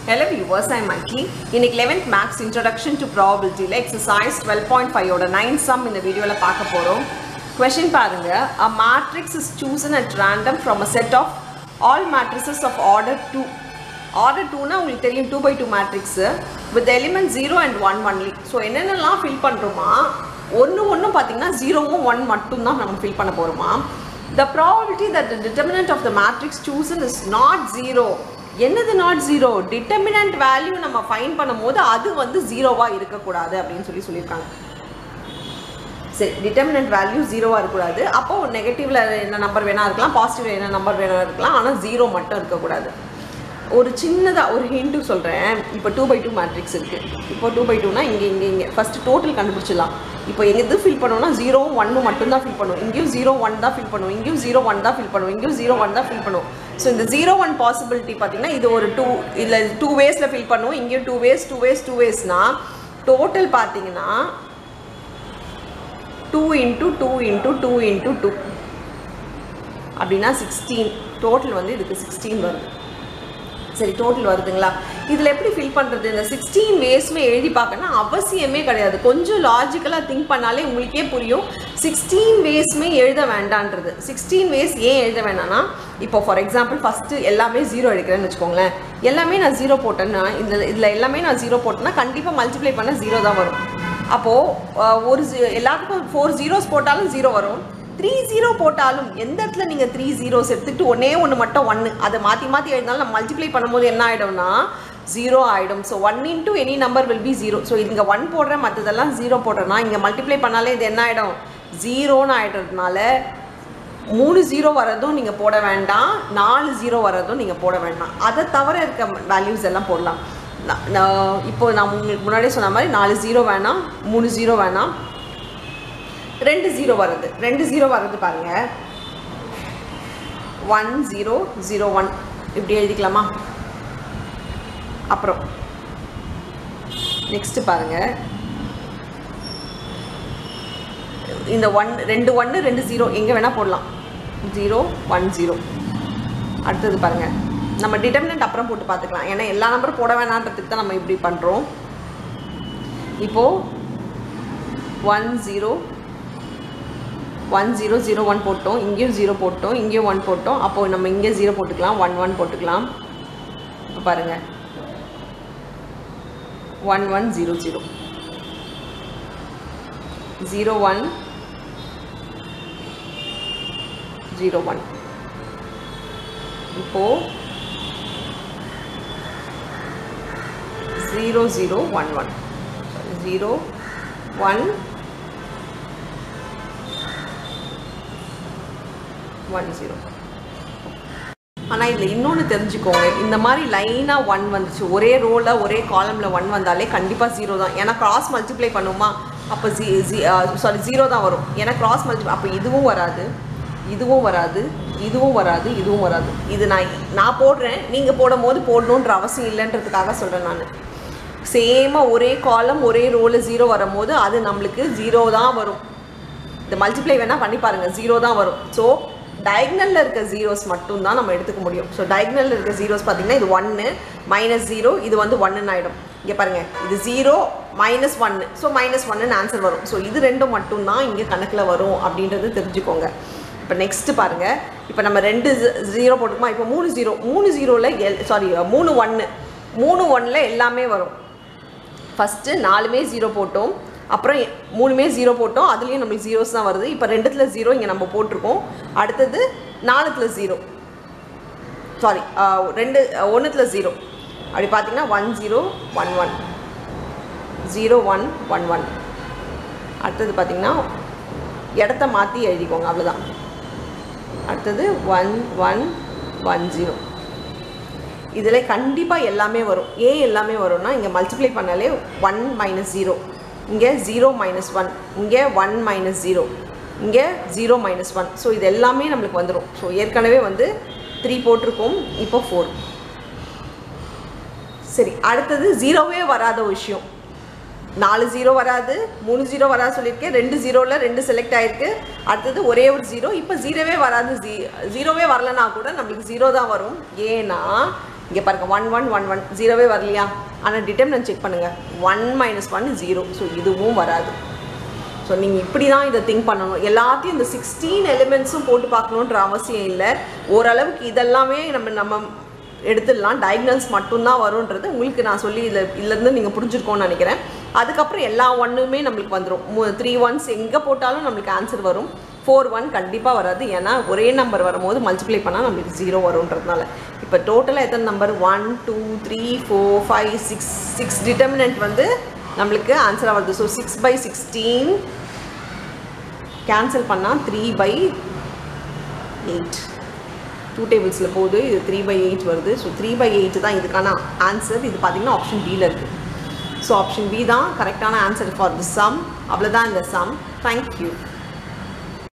Hello viewers, I'm Mikey. இன்னைக்கு 11th Max Introduction to Probability ல exercise 12.5 ஓட 9 sum இந்த வீடியோல பார்க்க போறோம் question பாருங்க a matrix is chosen at random from a set of all matrices of order 2 order 2 னா உங்களுக்கு தெரியும் 2 by 2 matrix with element 0 and 1 only so என்னென்னலாம் ஃபில் பண்ணுறோமா ஒன்று ஒன்றும் பார்த்தீங்கன்னா ஜீரோவும் ஒன் மட்டும் தான் நம்ம ஃபில் பண்ண போகிறோமா the probability that the determinant of the matrix chosen is not zero என்னது நாட் ஜீரோ டிட்டர்மினன்ட் வேல்யூ நம்ம ஃபைன் பண்ணும்போது அது வந்து ஜீரோவாக இருக்கக்கூடாது அப்படின்னு சொல்லி சொல்லியிருக்காங்க சரி டிட்டர்மினன்ட் வேல்யூ ஜீரோவாக இருக்கக்கூடாது அப்போ நெகட்டிவ்ல என்ன நம்பர் வேணா இருக்கலாம் பாசிட்டிவ்ல என்ன நம்பர் வேணா இருக்கலாம் ஆனால் ஜீரோ மட்டும் இருக்கக்கூடாது ஒரு சின்னதாக ஒரு ஹிண்ட்டு சொல்கிறேன் இப்போ டூ பை டூ மேட்ரிக்ஸ் இருக்குது இப்போ டூ பை டூனா இங்கே இங்கே இங்கே ஃபஸ்ட்டு டோட்டல் கண்டுபிடிச்சிடலாம் இப்போ எது ஃபில் பண்ணோம்னா ஜீரோவும் ஒன்னும் மட்டும் தான் ஃபில் பண்ணுவோம் இங்கேயும் ஜீரோ ஒன் தான் ஃபில் பண்ணுவோம் இங்கேயும் ஜீரோ ஒன் தான் ஃபில் பண்ணுவோம் இங்கேயும் ஜீரோ ஒன் தான் ஃபில் பண்ணுவோம் ஸோ இந்த ஜீரோ ஒன் பாசிபிலிட்டி பார்த்தீங்கன்னா இது ஒரு டூ இதில் டூ வேஸில் ஃபில் பண்ணுவோம் இங்கேயும் two ways two ways two வேஸ்னா டோட்டல் பார்த்தீங்கன்னா two into two into two into two அப்படின்னா சிக்ஸ்டீன் டோட்டல் வந்து இதுக்கு சிக்ஸ்டீன் வருது சரி டோட்டல் வருதுங்களா இதில் எப்படி ஃபில் பண்ணுறது இந்த சிக்ஸ்டீன் வேஸ்மே எழுதி பார்க்கணும் அவசியமே கிடையாது கொஞ்சம் லாஜிக்கலாக திங்க் பண்ணாலே உங்களுக்கே புரியும் சிக்ஸ்டீன் வேஸ்மே எழுத வேண்டான்றது சிக்ஸ்டீன் வேஸ் ஏன் எழுத வேணாம்னா இப்போ ஃபார் எக்ஸாம்பிள் ஃபஸ்ட்டு எல்லாமே ஜீரோ எடுக்கிறேன்னு வச்சுக்கோங்களேன் எல்லாமே நான் ஜீரோ போட்டேன்னா இந்த இதில் எல்லாமே நான் ஜீரோ போட்டேன்னா கண்டிப்பாக மல்டிப்ளை பண்ண ஜீரோ தான் வரும் அப்போது ஒரு ஜீ- எல்லாத்துக்கும் ஃபோர் ஜீரோஸ் போட்டாலும் ஜீரோ வரும் த்ரீ ஜீரோ போட்டாலும் எந்த இடத்துல நீங்கள் த்ரீ ஜீரோஸ் எடுத்துக்கிட்டு ஒன்றே ஒன்று மட்டும் ஒன்று அதை மாற்றி மாற்றி எழுதினாலும் நம்ம மல்டிப்ளை பண்ணும்போது என்ன ஆகிடும்னா ஜீரோ ஆகிடும் so one into any number will be zero so இங்கே ஒன் போடுறேன் மற்றதெல்லாம் ஜீரோ போடுறேன்னா இங்கே மல்டிப்ளை பண்ணாலே இது என்ன ஆகிடும் ஜீரோன்னு ஆகிடுறதுனால மூணு ஜீரோ வரதும் நீங்கள் போட வேண்டாம் நாலு ஜீரோ வரதும் நீங்கள் போட வேண்டாம் அதை தவிர இருக்க வேல்யூஸ் எல்லாம் போடலாம் நான் நான் இப்போ நான் உங்களுக்கு முன்னாடியே சொன்ன மாதிரி நாலு ஜீரோ வேணாம் மூணு ஜீரோ வேணாம் ரெண்டு ஜீரோ வருது ரெண்டு ஜீரோ வருது பாருங்க ஒன் ஜீரோ ஜீரோ ஒன் இப்படி எழுதிக்கலாமா அப்புறம் நெக்ஸ்ட் பாருங்க இந்த ஒன் ரெண்டு ஒன்று ரெண்டு ஜீரோ எங்கே வேணால் போடலாம் ஜீரோ ஒன் ஜீரோ அடுத்தது பாருங்க நம்ம டிட்டர்மினன்ட் அப்புறம் போட்டு பார்த்துக்கலாம் ஏன்னா எல்லா நம்பரும் போட வேணான்றதுக்கு தான் நம்ம இப்படி பண்ணுறோம் இப்போது one zero one zero zero one போட்டோம் இங்கேயும் ஜீரோ போட்டோம் இங்கேயும் ஒன் போட்டோம் அப்போது நம்ம இங்கே ஜீரோ போட்டுக்கலாம் ஒன் ஒன் போட்டுக்கலாம் இப்போ பாருங்கள் one one zero zero zero one zero one இப்போது zero zero one one zero one one zero ஆனால் இதில் இன்னொன்று தெரிஞ்சுக்கோங்க இந்த மாதிரி லைனாக ஒன் வந்துச்சு ஒரே ரோவில் ஒரே காலமில் ஒன் வந்தாலே கண்டிப்பாக ஜீரோ தான் ஏன்னா கிராஸ் மல்டிப்ளை பண்ணுமா அப்போ ஜி ஜி சாரி ஜீரோ தான் வரும் ஏன்னா கிராஸ் மல்டிப்ளை அப்போ இதுவும் வராது இதுவும் வராது இதுவும் வராது இதுவும் வராது இது நான் நான் போடுறேன் நீங்கள் போடும் போது போடணுன்ற அவசியம் இல்லைன்றதுக்காக சொல்கிறேன் நான் சேமாக ஒரே காலம் ஒரே ரோவில் ஜீரோ வரும்போது அது நம்மளுக்கு ஜீரோ தான் வரும் இந்த மல்டிப்ளை வேணால் பண்ணி பாருங்கள் ஜீரோ தான் வரும் ஸோ டயக்னலில் இருக்க ஜீரோஸ் மட்டும் தான் நம்ம எடுத்துக்க முடியும் ஸோ டயக்னலில் இருக்க ஜீரோஸ் பார்த்தீங்கன்னா இது ஒன்று மைனஸ் ஜீரோ இது வந்து ஒன்றுன்னு ஆகிடும் இங்கே பாருங்கள் இது ஜீரோ மைனஸ் ஒன்று ஸோ மைனஸ் ஒன்னுன்னு ஆன்சர் வரும் ஸோ இது ரெண்டும் மட்டும்தான் இங்கே கணக்கில் வரும் அப்படின்றது தெரிஞ்சுக்கோங்க இப்போ நெக்ஸ்ட் பாருங்கள் இப்போ நம்ம ரெண்டு ஜீரோ போட்டுக்குமா இப்போ மூணு ஜீரோ மூணு ஜீரோவில் எல் சாரி மூணு ஒன்று மூணு ஒன்னில் எல்லாமே வரும் ஃபஸ்ட்டு நாலுமே ஜீரோ போட்டோம் அப்புறம் எ- மூணுமே ஜீரோ போட்டோம் அதுலேயும் நம்மளுக்கு ஜீரோஸ் தான் வருது இப்போ ரெண்டுத்துல ஜீரோ இங்கே நம்ம போட்டிருக்கோம் அடுத்தது நாலுத்துல ஜீரோ சாரி ரெண்டு ஒன்றுத்துல ஜீரோ அப்படி பார்த்தீங்கன்னா one zero one one zero one one one அடுத்தது பார்த்தீங்கன்னா இடத்த மாற்றி எழுதிக்கோங்க அவ்வளோதான் அடுத்தது ஒன் ஒன் ஒன் ஜீரோ இதில் கண்டிப்பாக எல்லாமே வரும் ஏன் எல்லாமே வரும்னா இங்கே மல்டிப்ளை பண்ணாலே ஒன் மைனஸ் ஜீரோ இங்கே ஜீரோ மைனஸ் ஒன் இங்கே ஒன் மைனஸ் ஜீரோ இங்கே ஜீரோ மைனஸ் ஒன் ஸோ இது எல்லாமே நம்மளுக்கு வந்துடும் ஸோ ஏற்கனவே வந்து த்ரீ போட்டிருக்கோம் இப்போ ஃபோர் சரி அடுத்தது ஜீரோவே வராத விஷயம் நாலு ஜீரோ வராது மூணு ஜீரோ வராது சொல்லியிருக்கேன் ரெண்டு ஜீரோவில் ரெண்டு செலக்ட் ஆயிருக்கு அடுத்தது ஒரே ஒரு ஜீரோ இப்போ ஜீரோவே வராது ஜீ ஜீரோவே வரலனா கூட நம்மளுக்கு ஜீரோ தான் வரும் ஏன்னா இங்கே பாருங்கள் ஒன் ஒன் ஒன் ஒன் ஜீரோவே வரலையா ஆனால் டிட்டர்மினன்ட் செக் பண்ணுங்கள் one minus one zero so இதுவும் வராது ஸோ நீங்கள் இப்படி தான் இதை திங்க் பண்ணணும் எல்லாத்தையும் இந்த சிக்ஸ்டீன் எலிமெண்ட்ஸும் போட்டு பார்க்கணுன்ற அவசியம் இல்லை ஓரளவுக்கு இதெல்லாமே நம்ம நம்ம எடுத்துடலாம் டயக்னல்ஸ் மட்டும்தான் வரும்ன்றது உங்களுக்கு நான் சொல்லி இதில் இதுலேருந்து நீங்கள் புரிஞ்சிருக்கோன்னு நினைக்கிறேன் அதுக்கப்புறம் எல்லா ஒன்றுமே நம்மளுக்கு வந்துடும் த்ரீ ஒன்ஸ் எங்கே போட்டாலும் நம்மளுக்கு ஆன்சர் வரும் ஃபோர் ஒன் கண்டிப்பாக வராது ஏன்னா ஒரே நம்பர் வரும்போது மல்டிப்ளை பண்ணால் நம்மளுக்கு ஜீரோ வரும்ன்றதுனால இப்போ டோட்டலாக எத்தனை number one two three four five six six determinant வந்து நம்மளுக்கு ஆன்சராக வருது so six by sixteen cancel பண்ணால் த்ரீ பை எயிட் டூ டேபிள்ஸில் போகுது இது த்ரீ பை எயிட் வருது ஸோ த்ரீ பை எயிட் தான் இதுக்கான ஆன்சர் இது பார்த்தீங்கன்னா ஆப்ஷன் பியில் இருக்குது ஸோ ஆப்ஷன் பி தான் கரெக்டான ஆன்சர் ஃபார் தி சம் அவ்வளோதான் இந்த சம் தேங்க்யூ